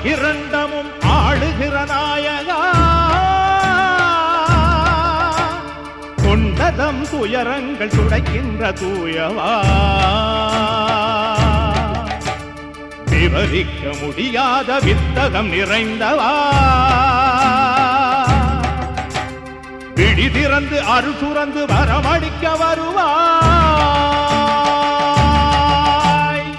அகிரண்டமும் ஆளுகிற நாயகா கொண்டதம் துயரங்கள் துடைக்கின்ற தூயவா விவரிக்க முடியாத வித்தகம் நிறைந்தவா விழி திறந்து அருள் சுரந்து வரமளிக்க வருவாய்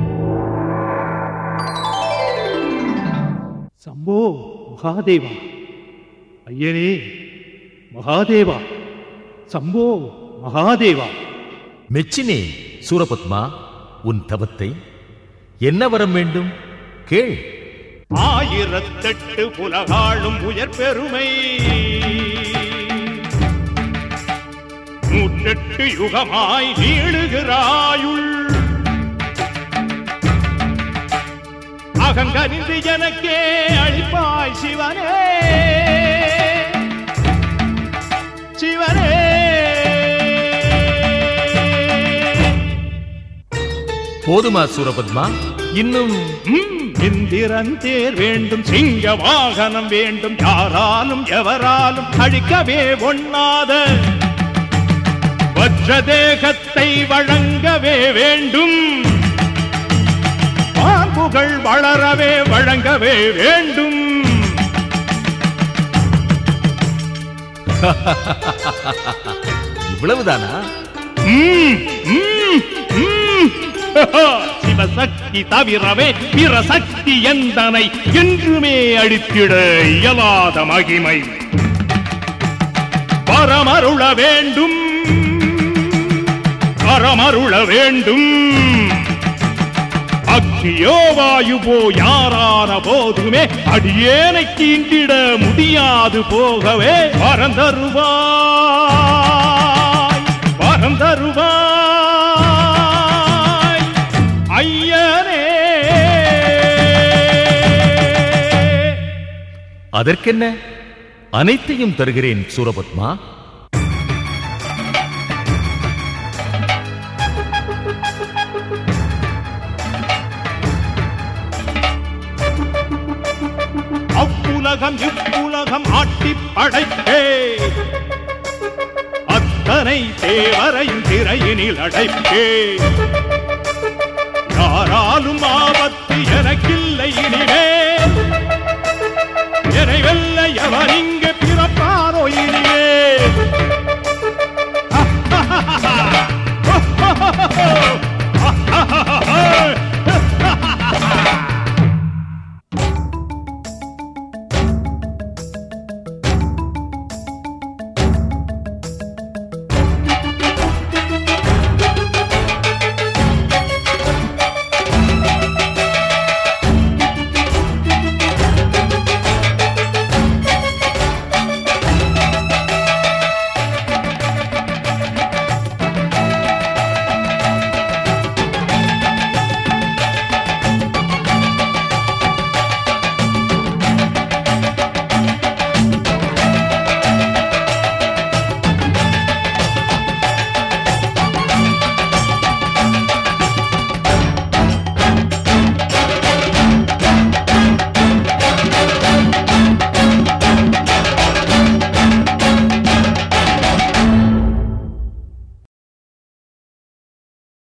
சம்போ மகாதேவா ஐயனே மகாதேவா சம்போ மகாதேவா மெச்சினேன் சூரபத்மா உன் தவத்தை என்ன வரம் வேண்டும் கேள் ஆயிரத்தெட்டு புலகாளும் உயர் பெருமை நூற்றெட்டு யுகமாய் நீளுகிறாயுள் அகங்கனிந்து எனக்கே அழிப்பாய் சிவனே சிவனே போதுமா சூரபத்மா இன்னும் ம், இந்திரன் தேர் வேண்டும் சிங்க வாகனம் வேண்டும் யாராலும் எவராலும் அழிக்கவே ஒண்ணாத வஜ்ர தேகத்தை வழங்கவே வேண்டும் பாம்புகள் வளரவே வழங்கவே வேண்டும் இவ்வளவுதானா ம், ம், ம். சிவசக்தி தவிரவே பிற சக்தி எந்தனை என்றுமே அழித்திட இயலாத மகிமை பரமருள வேண்டும் பரமருள வேண்டும் அக்னியோ வாயுவோ யாரான போதுமே அடியேனை தீண்டிட முடியாது போகவே பரந்தருவாய் பரந்தருவாய் ஐயனே அதற்கென்ன அனைத்தையும் தருகிறேன் சூரபத்மா அவ்வுலகம் இவ்வுலகம் ஆட்டி படைப்பே அத்தனை தேவரையும் திரையினில் அடைப்பே யாராலும் ஆபத்து எனக்கில்லை இனிமே